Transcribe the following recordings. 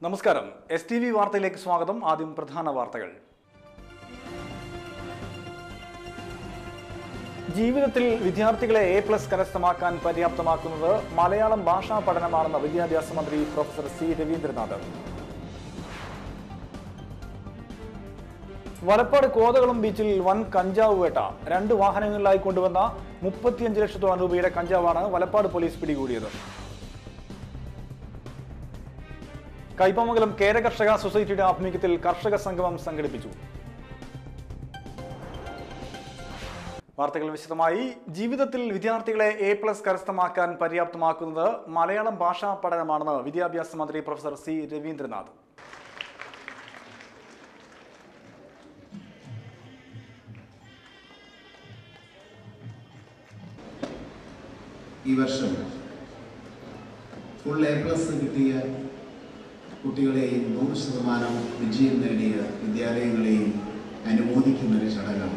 നമസ്കാരം S T V വാർത്തയിലേക്ക് സ്വാഗതം ആദ്യം പ്രധാന വാർത്തകൾ ജീവിതത്തിൽ വിദ്യാർത്ഥികളെ എ പ്ലസ് കരസ്ഥമാക്കാൻ പര്യാപ്തമാക്കുന്നത് മലയാളം ഭാഷാ പഠനമാണെന്ന് വിദ്യാഭ്യാസ മന്ത്രി പ്രൊഫസർ സി രവീന്ദ്രനാഥ് വലപ്പാട് കോതകുളം ബീച്ചിൽ വൻ കഞ്ചാവ് വേട്ട രണ്ട് വാഹനങ്ങളിലായി കൊണ്ടുവന്ന മുപ്പത്തിയഞ്ച് ലക്ഷത്തോളം രൂപയുടെ കഞ്ചാവാണ് വലപ്പാട് പോലീസ് പിടികൂടിയത് കൈപ്പമംഗലം കേര കർഷക സൊസൈറ്റിയുടെ ആഭിമുഖ്യത്തിൽ കർഷക സംഗമം സംഘടിപ്പിച്ചു വാർത്തകൾ വിശദമായി ജീവിതത്തിൽ വിദ്യാർത്ഥികളെ എ പ്ലസ് കരസ്ഥമാക്കാൻ പര്യാപ്തമാക്കുന്നത് മലയാളം ഭാഷാ പഠനമാണെന്ന് വിദ്യാഭ്യാസ മന്ത്രി പ്രൊഫസർ സി രവീന്ദ്രനാഥ് ഈ വർഷം ഫുൾ എ പ്ലസ് കിട്ടിയ കുട്ടികളെയും നൂറ് ശതമാനം വിജയം നേടിയ വിദ്യാലയങ്ങളെയും അനുമോദിക്കുന്ന ഒരു ചടങ്ങാണ്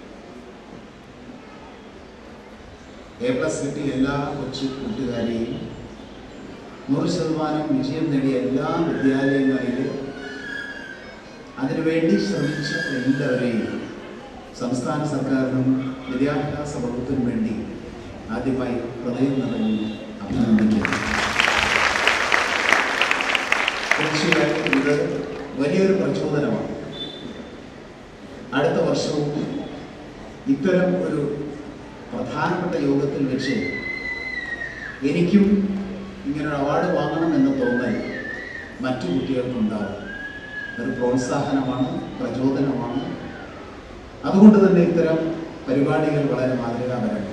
എ പ്ലസ് കിട്ടിയ എല്ലാ കൊച്ചു കൂട്ടുകാരെയും നൂറ് ശതമാനം വിജയം നേടിയ എല്ലാ വിദ്യാലയങ്ങളിലും അതിനുവേണ്ടി ശ്രമിച്ച എല്ലാവരെയും സംസ്ഥാന സർക്കാരിനും വിദ്യാഭ്യാസ വകുപ്പിനും വേണ്ടി ആദ്യമായി ഹൃദയം നിറഞ്ഞ് അഭിനന്ദിക്കുന്നു തീർച്ചയായും ഇത് വലിയൊരു പ്രചോദനമാണ് അടുത്ത വർഷവും ഇത്തരം ഒരു പ്രധാനപ്പെട്ട യോഗത്തിൽ വെച്ച് എനിക്കും ഇങ്ങനൊരു അവാർഡ് വാങ്ങണം എന്ന തോന്നൽ മറ്റു കുട്ടികൾക്കുണ്ടാവും ഒരു പ്രോത്സാഹനമാണ് പ്രചോദനമാണ് അതുകൊണ്ട് തന്നെ ഇത്തരം പരിപാടികൾ വളരെ മാതൃകാപരമാണ്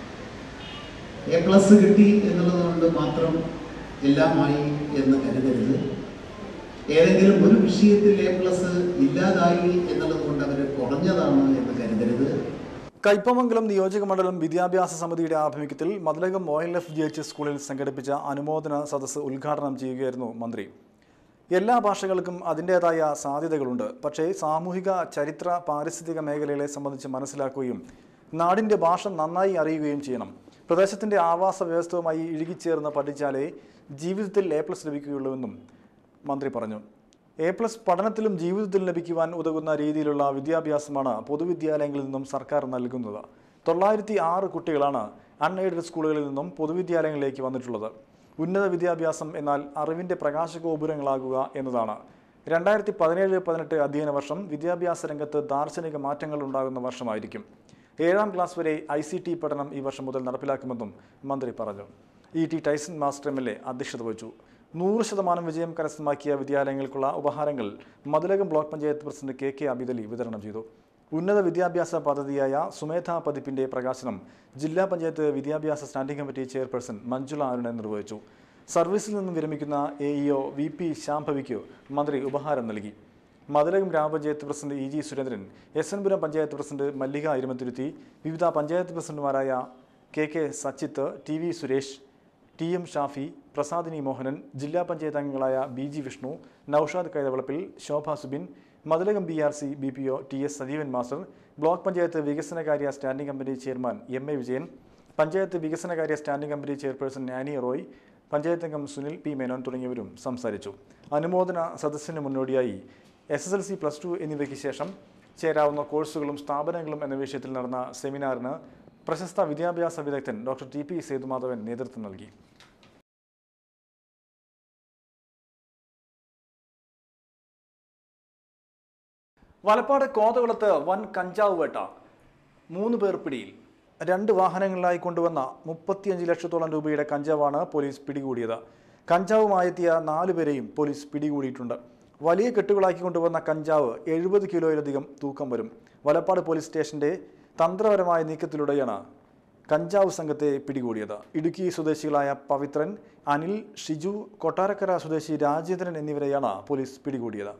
എ പ്ലസ് കിട്ടി എന്നുള്ളത് കൊണ്ട് മാത്രം എല്ലാമായി എന്ന് കരുതരുത് ഏതെങ്കിലും ഒരു വിഷയത്തിൽ എ പ്ലസ് ഇല്ലാതായി എന്നുള്ളത് കൊണ്ട് അവർ കുറഞ്ഞതാണ് എന്ന് കരുതരുത് കയ്പമംഗലം നിയോജക മണ്ഡലം വിദ്യാഭ്യാസ സമിതിയുടെ ആഭിമുഖ്യത്തിൽ Mathilakam O L F G H സ്കൂളിൽ സംഘടിപ്പിച്ച അനുമോദന സദസ്സ് ഉദ്ഘാടനം ചെയ്യുകയായിരുന്നു മന്ത്രി എല്ലാ ഭാഷകൾക്കും അതിൻ്റേതായ സാധ്യതകളുണ്ട് പക്ഷേ സാമൂഹിക ചരിത്ര പാരിസ്ഥിതിക മേഖലകളെ സംബന്ധിച്ച് മനസ്സിലാക്കുകയും നാടിൻ്റെ ഭാഷ നന്നായി അറിയുകയും ചെയ്യണം പ്രദേശത്തിൻ്റെ ആവാസ വ്യവസ്ഥയുമായി ഇഴുകിച്ചേർന്ന് പഠിച്ചാലേ ജീവിതത്തിൽ എ പ്ലസ് ലഭിക്കുകയുള്ളൂവെന്നും മന്ത്രി പറഞ്ഞു എ പ്ലസ് പഠനത്തിലും ജീവിതത്തിലും ലഭിക്കുവാൻ ഉതകുന്ന രീതിയിലുള്ള വിദ്യാഭ്യാസമാണ് പൊതുവിദ്യാലയങ്ങളിൽ നിന്നും സർക്കാർ നൽകുന്നത് തൊള്ളായിരത്തി ആറ് കുട്ടികളാണ് അൺഎയ്ഡഡ് സ്കൂളുകളിൽ നിന്നും പൊതുവിദ്യാലയങ്ങളിലേക്ക് വന്നിട്ടുള്ളത് ഉന്നത വിദ്യാഭ്യാസം എന്നാൽ അറിവിൻ്റെ പ്രകാശഗോപുരങ്ങളാകുക എന്നതാണ് രണ്ടായിരത്തി പതിനേഴ് പതിനെട്ട് അധ്യയന വർഷം വിദ്യാഭ്യാസ രംഗത്ത് ദാർശനിക മാറ്റങ്ങൾ ഉണ്ടാകുന്ന വർഷമായിരിക്കും ഏഴാം ക്ലാസ് വരെ ഐ സി ടി പഠനം ഈ വർഷം മുതൽ നടപ്പിലാക്കുമെന്നും മന്ത്രി പറഞ്ഞു E T Tyson master M L A അധ്യക്ഷത വഹിച്ചു നൂറ് ശതമാനം വിജയം കരസ്ഥമാക്കിയ വിദ്യാലയങ്ങൾക്കുള്ള ഉപഹാരങ്ങൾ Mathilakam block panchayat president K K Abidali വിതരണം ചെയ്തു ഉന്നത വിദ്യാഭ്യാസ പദ്ധതിയായ സുമേധ പതിപ്പിന്റെ പ്രകാശനം ജില്ലാ പഞ്ചായത്ത് വിദ്യാഭ്യാസ standing committee chairperson Manjula Arunan നിർവഹിച്ചു സർവീസിൽ നിന്നും വിരമിക്കുന്ന എ ഇഒ വി പി ശാംഭവിക്ക് മന്ത്രി ഉപഹാരം നൽകി മതിലകം ഗ്രാമപഞ്ചായത്ത് president E G Surendran S N Puram panchayat president Mallika Irumathuruthi വിവിധ പഞ്ചായത്ത് പ്രസിഡന്റുമാരായ K K Sachith T V Suresh T M Shafi Prasadini Mohanan ജില്ലാ പഞ്ചായത്ത് അംഗങ്ങളായ B G Vishnu Noushad Kaithavalappil Shobha Subin Mathilakam B R C B P O T S Sajeevan master block panchayat വികസനകാര്യ standing committee chairman M A Vijayan panchayat വികസനകാര്യ standing committee chairperson Annie Roy panchayat അംഗം Sunil P Menon തുടങ്ങിയവരും സംസാരിച്ചു അനുമോദന സദസ്സിന് മുന്നോടിയായി S S L C plus two എന്നിവയ്ക്ക് ശേഷം ചേരാവുന്ന കോഴ്സുകളും സ്ഥാപനങ്ങളും എന്ന വിഷയത്തിൽ നടന്ന സെമിനാറിന് പ്രശസ്ത വിദ്യാഭ്യാസ വിദഗ്ധൻ ഡോക്ടർ ടി പി സേതുമാധവൻ നേതൃത്വം നൽകി വലപ്പാട് കോതകുളത്ത് വൻ കഞ്ചാവ് വേട്ട മൂന്ന് പേർ പിടിയിൽ രണ്ട് വാഹനങ്ങളിലായി കൊണ്ടുവന്ന മുപ്പത്തിയഞ്ച് ലക്ഷത്തോളം രൂപയുടെ കഞ്ചാവാണ് പോലീസ് പിടികൂടിയത് കഞ്ചാവുമായെത്തിയ നാലു പേരെയും പോലീസ് പിടികൂടിയിട്ടുണ്ട് വലിയ കെട്ടുകളാക്കി കൊണ്ടുവന്ന കഞ്ചാവ് എഴുപത് കിലോയിലധികം തൂക്കം വരും വലപ്പാട് പോലീസ് സ്റ്റേഷന്റെ തന്ത്രപരമായ നീക്കത്തിലൂടെയാണ് കഞ്ചാവ് സംഘത്തെ പിടികൂടിയത് ഇടുക്കി സ്വദേശികളായ പവിത്രൻ അനിൽ ഷിജു കൊട്ടാരക്കര സ്വദേശി രാജേന്ദ്രൻ എന്നിവരെയാണ് പോലീസ് പിടികൂടിയത്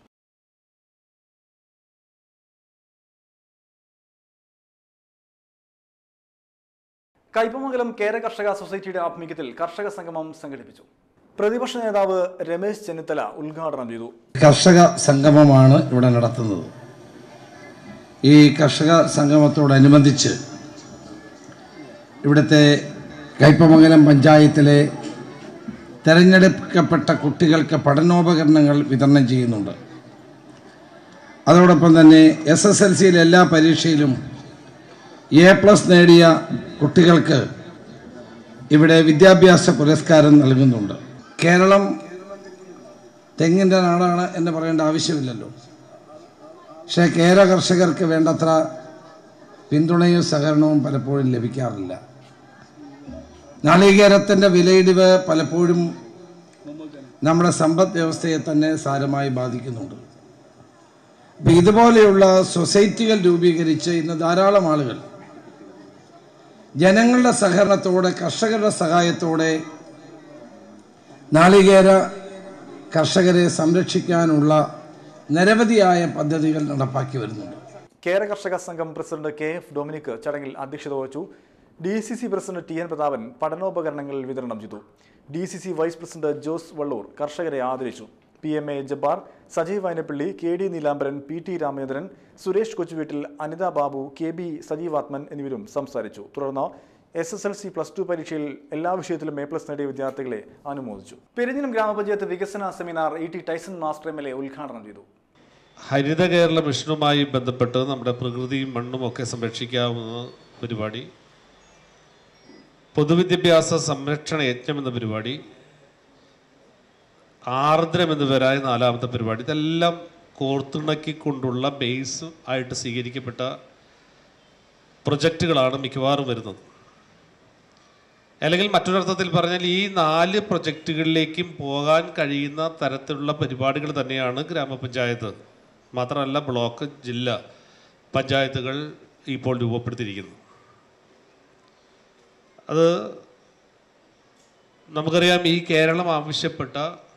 കയ്പമംഗലം കേര കർഷക സൊസൈറ്റിയുടെ ആഭിമുഖ്യത്തിൽ കർഷക സംഗമം സംഘടിപ്പിച്ചു പ്രതിപക്ഷ നേതാവ് രമേശ് ചെന്നിത്തല ഉദ്ഘാടനം ചെയ്തു കർഷക സംഗമമാണ് ഇവിടെ നടത്തുന്നത് ഈ കർഷക സംഗമത്തോടനുബന്ധിച്ച് ഇവിടുത്തെ കയ്പമംഗലം പഞ്ചായത്തിലെ തിരഞ്ഞെടുക്കപ്പെട്ട കുട്ടികൾക്ക് പഠനോപകരണങ്ങൾ വിതരണം ചെയ്യുന്നുണ്ട് അതോടൊപ്പം തന്നെ എസ് എസ് എൽ സിയിലെ എല്ലാ പരീക്ഷയിലും എ പ്ലസ് നേടിയ കുട്ടികൾക്ക് ഇവിടെ വിദ്യാഭ്യാസ പുരസ്കാരം നൽകുന്നുണ്ട് കേരളം തെങ്ങിൻ്റെ നാടാണ് എന്ന് പറയേണ്ട ആവശ്യമില്ലല്ലോ പക്ഷേ കേര കർഷകർക്ക് വേണ്ടത്ര പിന്തുണയും സഹകരണവും പലപ്പോഴും ലഭിക്കാറില്ല നാളികേരത്തിൻ്റെ വിലയിടിവ് പലപ്പോഴും നമ്മുടെ സമ്പദ് വ്യവസ്ഥയെ തന്നെ സാരമായി ബാധിക്കുന്നുണ്ട് അപ്പം ഇതുപോലെയുള്ള സൊസൈറ്റികൾ രൂപീകരിച്ച് ഇന്ന് ധാരാളം ആളുകൾ ജനങ്ങളുടെ സഹകരണത്തോടെ കർഷകരുടെ സഹായത്തോടെ നാളികേര കർഷകരെ സംരക്ഷിക്കാനുള്ള നിരവധിയായ പദ്ധതികൾ നടപ്പാക്കി വരുന്നുണ്ട് കേര കർഷക സംഘം പ്രസിഡന്റ് കെ എഫ് ഡൊമിനിക് ചടങ്ങിൽ അധ്യക്ഷത വഹിച്ചു D C C president T N Prathapan പഠനോപകരണങ്ങൾ വിതരണം ചെയ്തു D C C vice president Jose Valloor കർഷകരെ ആദരിച്ചു P M A Jabbar Sajeev Vayanappally K D Neelambaran P T Ramachandran Suresh Kochuveettil Anitha Babu K B Sajeevathman എന്നിവരും സംസാരിച്ചു തുടർന്ന് S S L C plus two പരീക്ഷയിൽ എല്ലാ വിഷയത്തിലും എ പ്ലസ് നേടിയ വിദ്യാർത്ഥികളെ അനുമോദിച്ചു പെരിഞ്ഞനം ഗ്രാമപഞ്ചായത്ത് വികസന seminar E T Tyson master M L A ഉദ്ഘാടനം ചെയ്തു ഹരിത കേരള മിഷനുമായി ബന്ധപ്പെട്ട് നമ്മുടെ പ്രകൃതിയും മണ്ണും ഒക്കെ സംരക്ഷിക്കാവുന്ന പരിപാടി പൊതുവിദ്യാഭ്യാസ സംരക്ഷണ യജ്ഞം എന്ന പരിപാടി ആർദ്രം എന്ന് പേരായ നാലാമത്തെ പരിപാടി ഇതെല്ലാം കോർത്തിണക്കിക്കൊണ്ടുള്ള ബേസ് ആയിട്ട് സ്വീകരിക്കപ്പെട്ട പ്രൊജക്റ്റുകളാണ് മിക്കവാറും വരുന്നത് അല്ലെങ്കിൽ മറ്റൊരർത്ഥത്തിൽ പറഞ്ഞാൽ ഈ നാല് പ്രൊജക്റ്റുകളിലേക്കും പോകാൻ കഴിയുന്ന തരത്തിലുള്ള പരിപാടികൾ തന്നെയാണ് ഗ്രാമപഞ്ചായത്ത് മാത്രമല്ല ബ്ലോക്ക് ജില്ല പഞ്ചായത്തുകൾ ഇപ്പോൾ രൂപപ്പെടുത്തിയിരിക്കുന്നത് അത് നമുക്കറിയാം ഈ കേരളം ആവശ്യപ്പെട്ട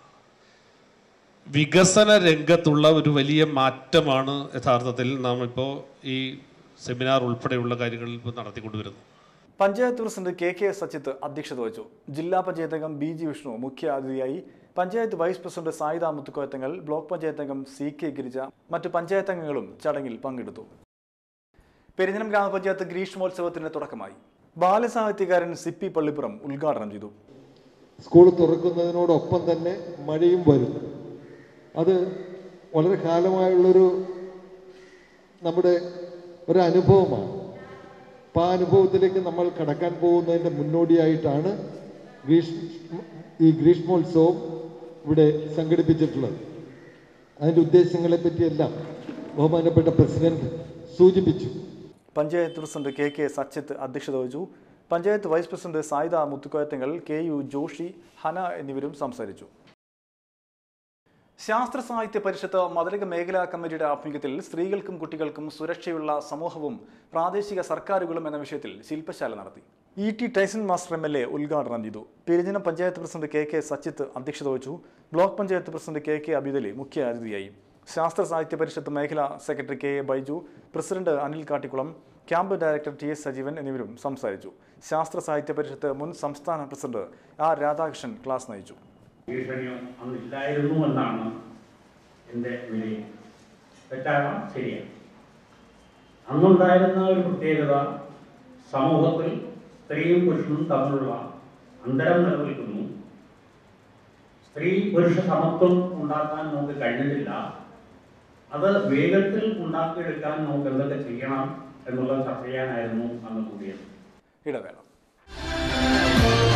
വികസന രംഗത്തുള്ള ഒരു വലിയ മാറ്റമാണ് യഥാർത്ഥത്തിൽ നാം ഇപ്പോൾ ഈ സെമിനാർ ഉൾപ്പെടെയുള്ള കാര്യങ്ങളിൽ ഇപ്പോൾ നടത്തിക്കൊണ്ടുവരുന്നത് panchayat president K K Sachith അധ്യക്ഷത വഹിച്ചു ജില്ലാ പഞ്ചായത്ത് അംഗം ബി ജി വിഷ്ണു മുഖ്യ അതിഥിയായി panchayat vice president Sayida Muthukoyathangal block panchayat അംഗം സി കെ ഗിരിജ മറ്റു പഞ്ചായത്ത് അംഗങ്ങളും ചടങ്ങിൽ പങ്കെടുത്തു പെരിഞ്ഞനം ഗ്രാമപഞ്ചായത്ത് ഗ്രീഷ്മോത്സവത്തിന് തുടക്കമായി ബാലസാഹിത്യകാരൻ സിപ്പി പള്ളിപ്പുറം ഉദ്ഘാടനം ചെയ്തു സ്കൂൾ തുറക്കുന്നതിനോടൊപ്പം തന്നെ മഴയും വരും അത് വളരെ കാലമായുള്ളൊരു നമ്മുടെ ഒരു അനുഭവമാണ് അപ്പോൾ ആ അനുഭവത്തിലേക്ക് നമ്മൾ കടക്കാൻ പോകുന്നതിൻ്റെ മുന്നോടിയായിട്ടാണ് ഗ്രീഷ്മ ഈ ഗ്രീഷ്മോത്സവം ഇവിടെ സംഘടിപ്പിച്ചിട്ടുള്ളത് അതിൻ്റെ ഉദ്ദേശങ്ങളെ പറ്റിയെല്ലാം ബഹുമാനപ്പെട്ട പ്രസിഡന്റ് സൂചിപ്പിച്ചു panchayat president K K Sachith അധ്യക്ഷത വഹിച്ചു panchayat vice president Sayida Muthukoyathangal K U Joshy Hana എന്നിവരും സംസാരിച്ചു ശാസ്ത്ര സാഹിത്യ പരിഷത്ത് മതിലക മേഖലാ കമ്മിറ്റിയുടെ ആഭിമുഖ്യത്തിൽ സ്ത്രീകൾക്കും കുട്ടികൾക്കും സുരക്ഷയുള്ള സമൂഹവും പ്രാദേശിക സർക്കാരുകളും എന്ന വിഷയത്തിൽ ശില്പശാല നടത്തി E T Tyson master M L A ഉദ്ഘാടനം ചെയ്തു Perinjanam panchayat president K K Sachith അധ്യക്ഷത വഹിച്ചു block panchayat president K K Abidali മുഖ്യ അതിഥിയായി ശാസ്ത്ര സാഹിത്യ പരിഷത്ത് മേഖലാ secretary K A Baiju president Anil Kattikulam camp director T S Sajeevan എന്നിവരും സംസാരിച്ചു ശാസ്ത്ര സാഹിത്യ പരിഷത്ത് മുൻ സംസ്ഥാന പ്രസിഡന്റ് ആർ രാധാകൃഷ്ണൻ ക്ലാസ് നയിച്ചു ഭീഷണിയോ അന്നില്ലായിരുന്നു എന്നാണ് എൻ്റെ വിലയിൽ തെറ്റാണോ ശരിയാണ് അന്നുണ്ടായിരുന്ന ഒരു പ്രത്യേകത സമൂഹത്തിൽ സ്ത്രീയും പുരുഷനും തമ്മിലുള്ള അന്തരം നിലനിൽക്കുന്നു സ്ത്രീ പുരുഷ സമത്വം ഉണ്ടാക്കാൻ നമുക്ക് കഴിഞ്ഞിട്ടില്ല അത് വേഗത്തിൽ ഉണ്ടാക്കിയെടുക്കാൻ നമുക്ക് എന്തൊക്കെ ചെയ്യണം എന്നുള്ളത് ചർച്ച ചെയ്യാനായിരുന്നു അന്ന് കൂടിയത് ഇടവേള